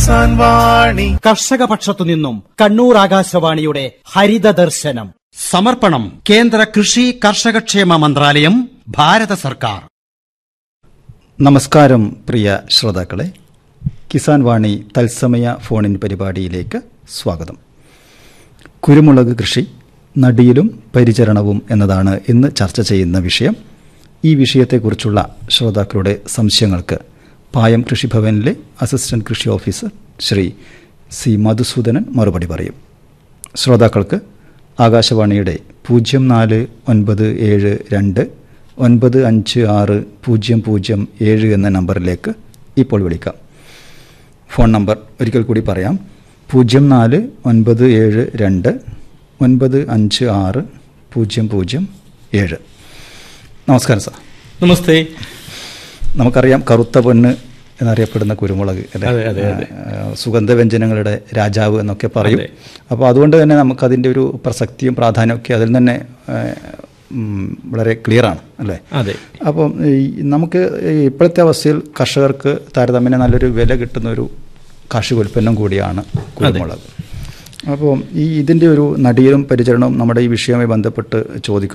കിസാൻ വാണി കർഷക പക്ഷത്തു നിന്നും കണ്ണൂർ ആകാശവാണിയുടെ ഹരിത ദർശനം സമർപ്പണം കേന്ദ്ര കൃഷി കർഷകക്ഷേമ മന്ത്രാലയം ഭാരത സർക്കാർ നമസ്കാരം പ്രിയ ശ്രോതാക്കളെ കിസാൻ വാണി തത്സമയ ഫോണിൻ പരിപാടിയിലേക്ക് സ്വാഗതം കുരുമുളക് കൃഷി നടിയിലും പരിചരണവും എന്നതാണ് ഇന്ന് ചർച്ച ചെയ്യുന്ന വിഷയം ഈ വിഷയത്തെക്കുറിച്ചുള്ള ശ്രോതാക്കളുടെ സംശയങ്ങൾക്ക് പായം കൃഷിഭവനിലെ അസിസ്റ്റന്റ് കൃഷി ഓഫീസർ ശ്രീ സി മധുസൂദനൻ മറുപടി പറയും ശ്രോതാക്കൾക്ക് ആകാശവാണിയുടെ പൂജ്യം നാല് ഒൻപത് ഏഴ് രണ്ട് ഒൻപത് അഞ്ച് ആറ് പൂജ്യം പൂജ്യം ഏഴ് എന്ന നമ്പറിലേക്ക് ഇപ്പോൾ വിളിക്കാം ഫോൺ നമ്പർ ഒരിക്കൽ കൂടി പറയാം പൂജ്യം നാല് ഒൻപത് ഏഴ് രണ്ട് ഒൻപത് അഞ്ച് ആറ് പൂജ്യം പൂജ്യം ഏഴ് നമസ്കാരം സാർ നമസ്തേ നമുക്കറിയാം കറുത്ത പൊന്ന് എന്നറിയപ്പെടുന്ന കുരുമുളക് അല്ലേ? അതെ, അതെ, അതെ. ആ, സുഗന്ധവ്യഞ്ജനങ്ങളുടെ രാജാവ് എന്നൊക്കെ പറയും അതെ. അപ്പോൾ അതുകൊണ്ട് തന്നെ നമുക്കതിൻ്റെ ഒരു പ്രസക്തിയും പ്രാധാന്യമൊക്കെ അതിൽ തന്നെ ആ, ഉം, വളരെ ക്ലിയറാണ് അല്ലേ അതെ അപ്പം ഈ നമുക്ക് ഈ ഇപ്പോഴത്തെ അവസ്ഥയിൽ കർഷകർക്ക് താരതമ്യേന നല്ലൊരു വില കിട്ടുന്ന ഒരു കാർഷികോൽപ്പന്നം കൂടിയാണ് കുരുമുളക് അപ്പോൾ ഈ ഇതിൻ്റെ ഒരു നടിയിലും പരിചരണവും നമ്മുടെ ഈ വിഷയവുമായി ബന്ധപ്പെട്ട് ചോദിക്കും